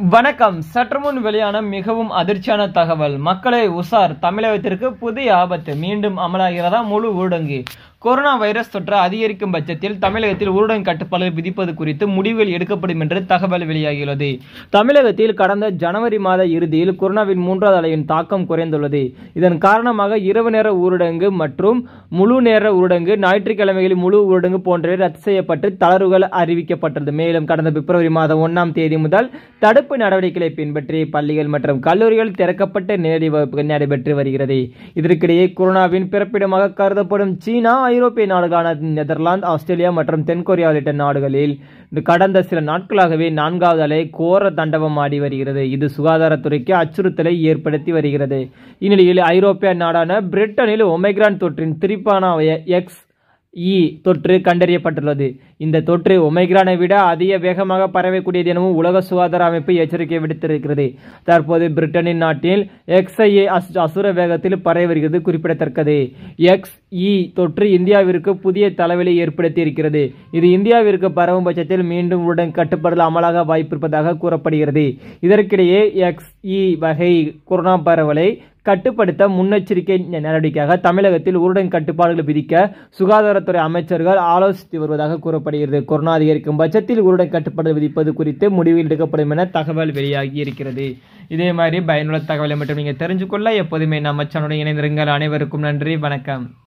வணக்கம் சற்றுமுன் வெளியான மிகவும் அதிர்ச்சியான தகவல் மக்களை உசார் தமிழகத்திற்கு புதிய ஆபத்து மீண்டும் அமலாகிறதா முழு ஊரடங்கு கொரோனா வைரஸ் தொற்று அதிகரிக்கும் பட்சத்தில் தமிழகத்தில் ஊரடங்கு கட்டுப்பாடுகள் விதிப்பது குறித்து முடிவுகள் எடுக்கப்படும் என்று தகவல் வெளியாகியுள்ளது தமிழகத்தில் கடந்த ஜனவரி மாத இறுதியில் கொரோனாவின் மூன்றாவது அலையின் தாக்கம் குறைந்துள்ளது இதன் காரணமாக இரவு நேர ஊரடங்கு மற்றும் முழு நேர ஊரடங்கு ஞாயிற்றுக்கிழமைகளில் முழு ஊரடங்கு போன்றவை ரத்து செய்யப்பட்டு தளர்வுகள் அறிவிக்கப்பட்டது மேலும் கடந்த பிப்ரவரி மாதம் ஒன்றாம் தேதி முதல் தடுப்பு நடவடிக்கைகளை பின்பற்றி பள்ளிகள் மற்றும் கல்லூரிகள் திறக்கப்பட்ட நேரடி வகுப்புகள் நடைபெற்று வருகிறது இதற்கிடையே கொரோனாவின் பிறப்பிடமாக கருதப்படும் சீனா ஐரோப்பிய நாடுகளான நெதர்லாந்து ஆஸ்திரேலியா மற்றும் தென்கொரியா உள்ளிட்ட நாடுகளில் கடந்த சில நாட்களாகவே நான்காவது அலை கோர தண்டவம் ஆடி வருகிறது இது சுகாதாரத்துறைக்கு அச்சுறுத்தலை ஏற்படுத்தி வருகிறது இந்நிலையில் ஐரோப்பிய நாடான பிரிட்டனில் ஒமைக்ரான் தொற்றின் திரிப்பான எக்ஸ் இ தொற்று கண்டறியப்பட்டுள்ளது இந்த தொற்று ஒமைக்ரானை விட அதிக வேகமாக பரவக்கூடியது எனவும் உலக சுகாதார அமைப்பு எச்சரிக்கை விடுத்திருக்கிறது தற்போது பிரிட்டனின் நாட்டில் எக்ஸ்ஐஏ அசுர வேகத்தில் பரவி வருகிறது குறிப்பிடத்தக்கது எக்ஸ் இ தொற்று இந்தியாவிற்கு புதிய தலைவலி ஏற்படுத்தி இருக்கிறது இது இந்தியாவிற்கு பரவும் பட்சத்தில் மீண்டும் உடன் கட்டுப்பாடுகள் அமலாக வாய்ப்பிருப்பதாக கூறப்படுகிறது இதற்கிடையே எக்ஸ் இ வகை கொரோனா பரவலை கட்டுப்படுத்த முன்னெச்சரிக்கை நடவடிக்கையாக தமிழகத்தில் ஊரடங்கு கட்டுப்பாடுகள் விதிக்க சுகாதாரத்துறை அமைச்சர்கள் ஆலோசித்து வருவதாக கூறப்படுகிறது கொரோனா அதிகரிக்கும் பட்சத்தில் ஊரடங்கு கட்டுப்பாடு விதிப்பது குறித்து முடிவில் எடுக்கப்படும் என தகவல் வெளியாகி இருக்கிறது இதே மாதிரி பயனுள்ள தகவலை மட்டும் நீங்கள் தெரிஞ்சுக்கொள்ள எப்போதுமே நம்ம சேனலுடன் இணைந்திருங்கள் அனைவருக்கும் நன்றி வணக்கம்